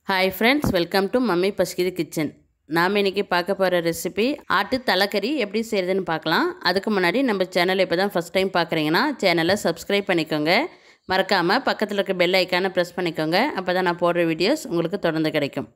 hi friends welcome to mummy பசிக்குது kitchen நாம் இன்றைக்கி பார்க்க போகிற ரெசிபி ஆட்டு தலைக்கறி எப்படி செய்கிறதுன்னு பார்க்கலாம் அதுக்கு முன்னாடி நம்ம சேனலை இப்போ தான் ஃபஸ்ட் டைம் பார்க்குறீங்கன்னா சேனலை சப்ஸ்கிரைப் பண்ணிக்கோங்க மறக்காமல் பக்கத்தில் இருக்க பெல் ஐக்கானை ப்ரெஸ் பண்ணிக்கோங்க அப்போ தான் நான் போடுற வீடியோஸ் உங்களுக்கு தொடர்ந்து கிடைக்கும்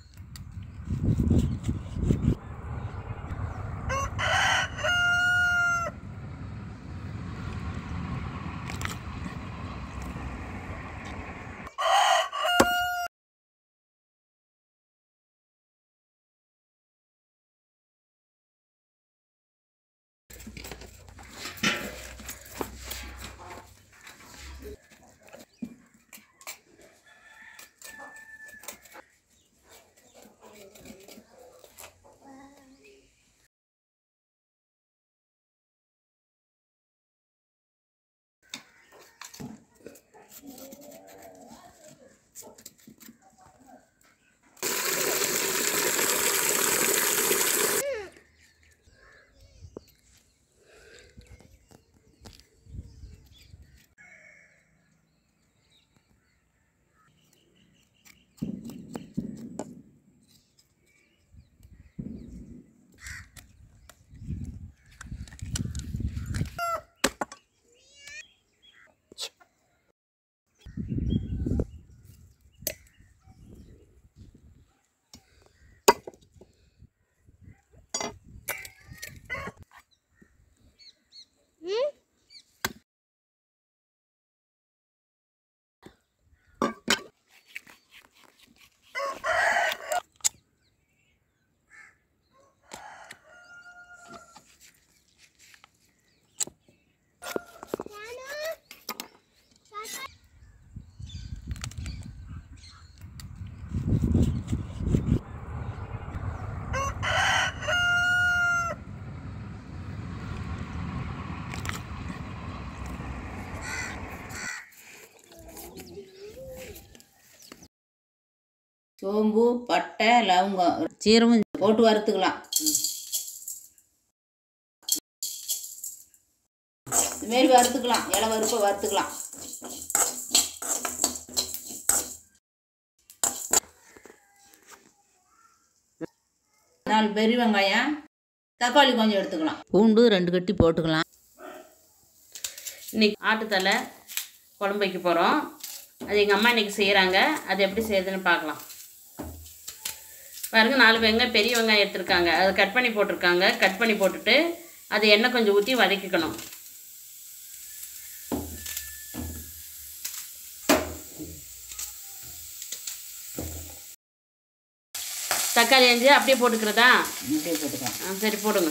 சோம்பு பட்டை லவங்கம் சீரகம் போட்டு வறுத்துக்கலாம் இதுமாரி வறுத்துக்கலாம் இலை வறுப்பை வறுத்துக்கலாம் நாலு பெரிய வெங்காயம் தக்காளி கொஞ்சம் எடுத்துக்கலாம் பூண்டு ரெண்டு கட்டி போட்டுக்கலாம் இன்றைக்கி ஆட்டுத்தலை குழம்பு வைக்க போகிறோம் அது எங்கள் அம்மா இன்றைக்கி செய்கிறாங்க அது எப்படி செய்யுதுன்னு பார்க்கலாம் பாருங்க நாலு வெங்காயம் பெரிய வெங்காயம் எடுத்திருக்காங்க அதை கட் பண்ணி போட்டிருக்காங்க கட் பண்ணி போட்டுட்டு அது எண்ணெய் கொஞ்சம் ஊற்றி வதக்கிக்கணும் தக்காளி அஞ்சு அப்படியே போட்டுக்கிறதா இப்படியே போட்டுக்கலாம் ஆ சரி போடுங்க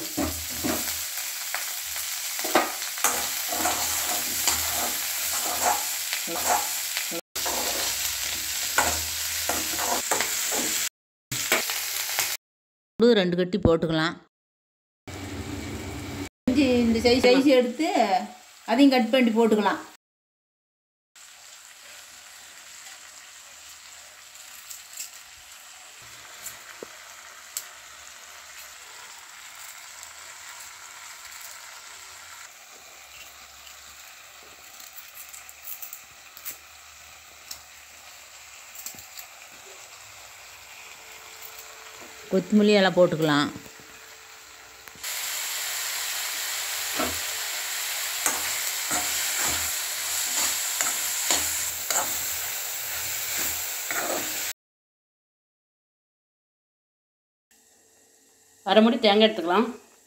ரெண்டு கட்டி போட்டுக்கலாம் இஞ்சி இந்த சைஸ் சைஸ் எடுத்து அதையும் கட் பண்ணி போட்டுக்கலாம் கொத்தமல்லி எல்லாம் போட்டுக்கலாம் அரை முடி தேங்காய் எடுத்துக்கலாம்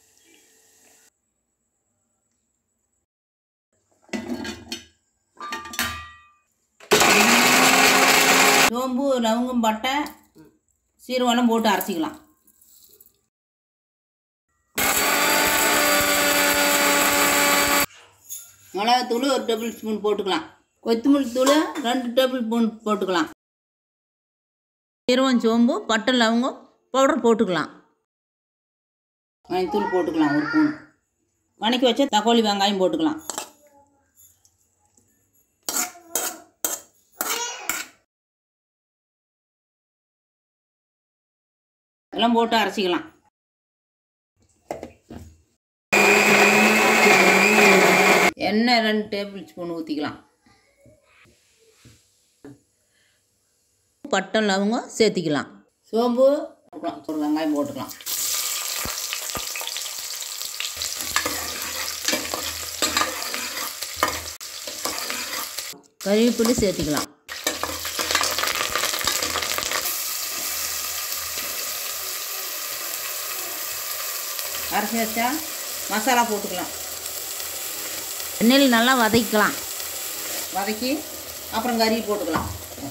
சோம்பு லவங்கம் பட்டை சீரகம்லாம் போட்டு அரைச்சிக்கலாம் மிளகாத்தூள் ஒரு டேபிள் ஸ்பூன் போட்டுக்கலாம் கொத்தமல்லி தூள் ரெண்டு டேபிள் ஸ்பூன் போட்டுக்கலாம் சீரகம் சோம்பு பட்டை லவங்கம் பவுடர் போட்டுக்கலாம் தூள் போட்டுக்கலாம் ஒரு ஸ்பூன் வணக்கி வச்ச தக்காளி வெங்காயம் போட்டுக்கலாம் எல்லாம் போட்டு அரைச்சிக்கலாம் எண்ணெய் ரெண்டு டேபிள் ஸ்பூன் ஊற்றிக்கலாம் பட்டை லவங்கம் சேர்த்திக்கலாம் சோம்பு போட்டுக்கலாம் ஒரு வெங்காயம் போட்டுக்கலாம் கறிவேப்பிலை சேர்த்திக்கலாம் அரைச்சி வச்சா மசாலா போட்டுக்கலாம் எண்ணெயில் நல்லா வதக்கிக்கலாம் வதக்கி அப்புறம் கறி போட்டுக்கலாம்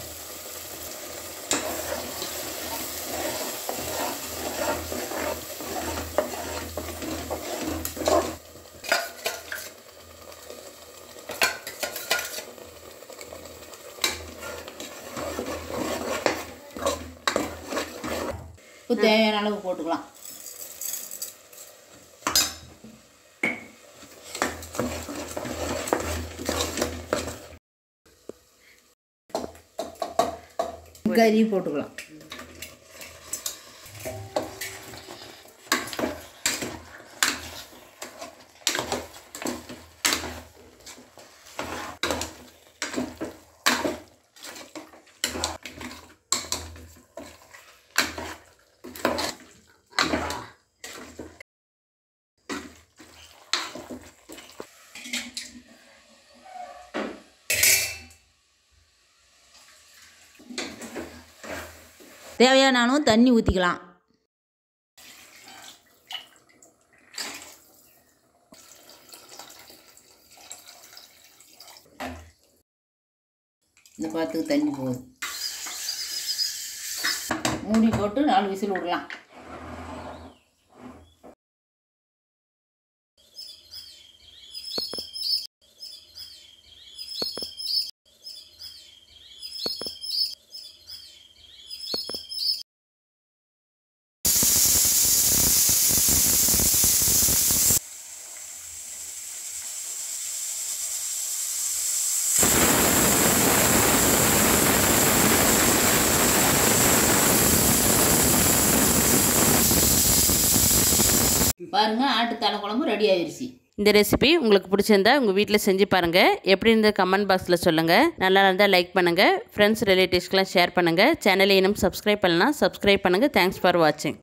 உப்பு தேவையான அளவு போட்டுக்கலாம் கறி போட்டுக்கலாம் தேவையான அளவு தண்ணி ஊற்றிக்கலாம் இந்த பாத்துக்கு தண்ணி போகுது மூடி போட்டு நாலு விசில் விடலாம் பாருங்க ஆட்டு தலை குழம்பு ரெடி ஆயிடுச்சு இந்த ரெசிபி உங்களுக்கு பிடிச்சிருந்தா உங்கள் வீட்டில் செஞ்சு பாருங்கள் எப்படி இருந்த கமெண்ட் பாக்ஸில் சொல்லுங்கள் நல்லா இருந்தால் லைக் பண்ணுங்கள் ஃப்ரெண்ட்ஸ் ரிலேட்டிவ்ஸ்க்கெலாம் ஷேர் பண்ணுங்கள் சேனலை இன்னும் சப்ஸ்கிரைப் பண்ணலாம் சப்ஸ்கிரைப் பண்ணுங்கள் தேங்க்ஸ் ஃபார் வாட்சிங்